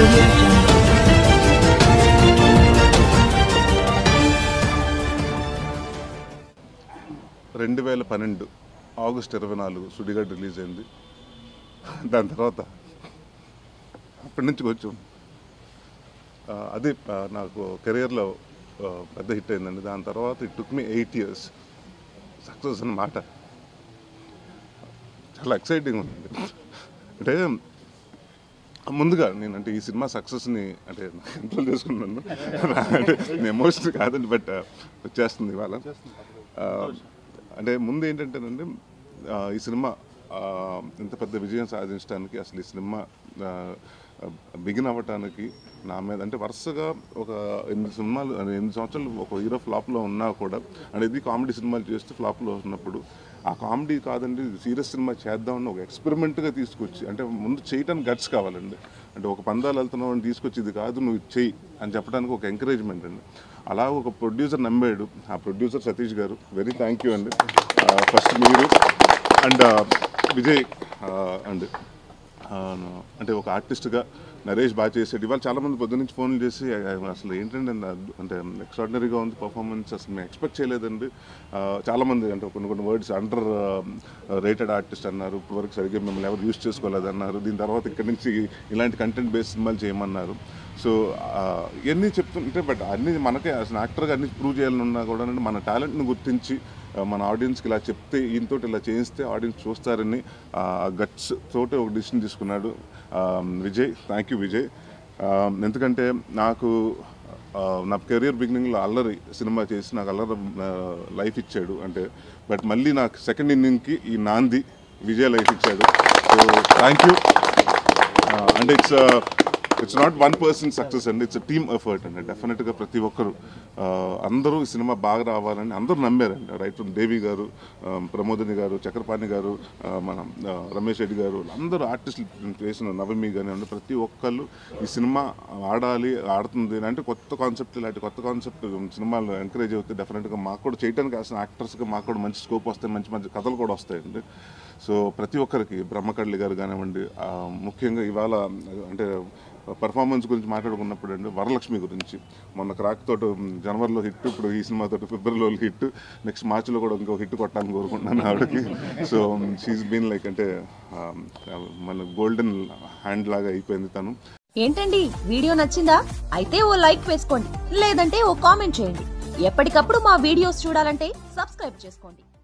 audio jungle. రెండు వేల పన్నెండు ఆగస్ట్ ఇరవై నాలుగు సుడిగాడు రిలీజ్ అయింది దాని తర్వాత అప్పటి నుంచి కొంచెం ఆ, అది ఆ, నాకు కెరియర్లో ఆ, పెద్ద హిట్ అయిందండి దాని తర్వాత it took me eight years success అన్నమాట చాలా ఎక్సైటింగ్ ఉంది అంటే ముందుగా నేను అంటే ఈ సినిమా సక్సెస్ని అంటే కంట్రోల్ చేసుకున్నాను అంటే నేను ఎమోషన్ కాదండి బట్ వచ్చేస్తుంది ఇవాళ ఆ, అంటే ముందు ఏంటంటేనండి ఆ, ఈ సినిమా ఆ, ఇంత పెద్ద విజయం సాధించడానికి అసలు ఈ సినిమా బిగిన్ అవ్వటానికి నా మీద అంటే వరుసగా ఒక ఎనిమిది సినిమాలు అంటే ఎనిమిది సంవత్సరాలు ఒక హీరో ఫ్లాప్లో ఉన్నా కూడా అనేది కామెడీ సినిమాలు చేస్తూ ఫ్లాప్లో ఉన్నప్పుడు ఆ కామెడీ కాదండి సీరియస్ సినిమా చేద్దామని ఒక ఎక్స్పెరిమెంట్గా తీసుకొచ్చి అంటే ముందు చేయటానికి గట్స్ కావాలండి అంటే ఒక పందాలు వెళ్తున్నావు అని తీసుకొచ్చి ఇది కాదు నువ్వు ఇది చెయ్యి అని చెప్పడానికి ఒక ఎంకరేజ్మెంట్ అండి అలా ఒక ప్రొడ్యూసర్ నమ్మాడు ఆ producer Satish garu very thank you అండి ఫస్ట్ మీరు అండ్ విజయ్ అండ్ అంటే ఒక ఆర్టిస్ట్గా నరేష్ బాగా చేసాడు ఇవాళ చాలామంది పొద్దు నుంచి ఫోన్లు చేసి "ఆ, అసలు ఏంటంటే నా- అంటే ఎక్స్ట్రాడినరీగా ఉంది పర్ఫార్మెన్స్ అసలు మేము ఎక్స్పెక్ట్ చేయలేదండి ఆ, చాలామంది అంటే కొన్ని కొన్ని వర్డ్స్ అండర్ రేటెడ్ ఆర్టిస్ట్ అన్నారు ఇప్పటివరకు సరిగ్గా మిమ్మల్ని ఎవరు యూస్ చేసుకోలేదు అన్నారు దీని తర్వాత ఇక్కడి నుంచి ఇలాంటి కంటెంట్ బేస్డ్ సినిమాలు చేయమన్నారు సో ఇవన్నీ చెప్తుంటే బట్ అన్ని మనకే అసలు యాక్టర్గా అన్ని ప్రూవ్ చేయాలన్నా కూడా మన టాలెంట్ని గుర్తించి ఆ, మన ఆడియన్స్కి ఇలా చెప్తే ఈయనతో ఇలా చేయిస్తే ఆడియన్స్ చూస్తారని గట్స్ తోటి ఒక డిసిషన్ తీసుకున్నాడు ఆ, విజయ్ థ్యాంక్ యూ విజయ్ ఆ, ఎందుకంటే నాకు ఆ, నా కెరియర్ బిగినింగ్లో అల్లరి సినిమా చేసి నాకు అల్లరి లైఫ్ ఇచ్చాడు అంటే బట్ మళ్ళీ నాకు సెకండ్ ఇన్నింగ్కి ఈ నాంది విజయ్ లైఫ్ ఇచ్చాడు సో థ్యాంక్ యూ అంటే it's it's not one person success అండి ఇట్స్ టీమ్ ఎఫర్ట్ అండి డెఫినెట్గా ప్రతి ఒక్కరు ఆ, అందరూ ఈ సినిమా బాగా రావాలని అందరూ నమ్మారండి రైట్ ఫ్రమ్ దేవి గారు ఆ, ప్రమోదిని గారు చక్రపాణి గారు ఆ, మన ఆ, రమేష్ రెడ్డి గారు అందరూ ఆర్టిస్టులు చేసిన నవమి కానీ అంటే ప్రతి ఒక్కళ్ళు ఈ సినిమా ఆడాలి ఆడుతుంది అంటే కొత్త కాన్సెప్ట్ ఇలాంటి కొత్త కాన్సెప్ట్ సినిమాలు ఎంకరేజ్ అవుతాయి డెఫినెట్గా మాకు కూడా చేయడానికి అసలు యాక్టర్స్గా మాకు కూడా మంచి స్కోప్ వస్తాయి మంచి మంచి కథలు కూడా వస్తాయండి సో ప్రతి ఒక్కరికి బ్రహ్మకళ్ళి గారు కానివ్వండి ఆ, ముఖ్యంగా ఇవాళ అంటే పర్ఫార్మెన్స్ గురించి మాట్లాడుకున్నప్పుడు అండి వరలక్ష్మి గురించి మొన్న క్రాక్ తోటి జనవరిలో హిట్ ఇప్పుడు ఈ సినిమా తోటి ఫిబ్రవరిలో హిట్ నెక్స్ట్ మార్చిలో కూడా ఇంకో హిట్ కొట్టాలని కోరుకుంటున్నాను ఆవిడకి సో షీఈస్ బీన్ లైక్ అంటే ఆ, మన గోల్డెన్ హ్యాండ్ లాగా అయిపోయింది తను ఏంటండి వీడియో నచ్చిందా అయితే ఓ లైక్ వేసుకోండి లేదంటే ఓ కామెంట్ చేయండి ఎప్పటికప్పుడు మా వీడియోస్ చూడాలంటే సబ్స్క్రైబ్ చేసుకోండి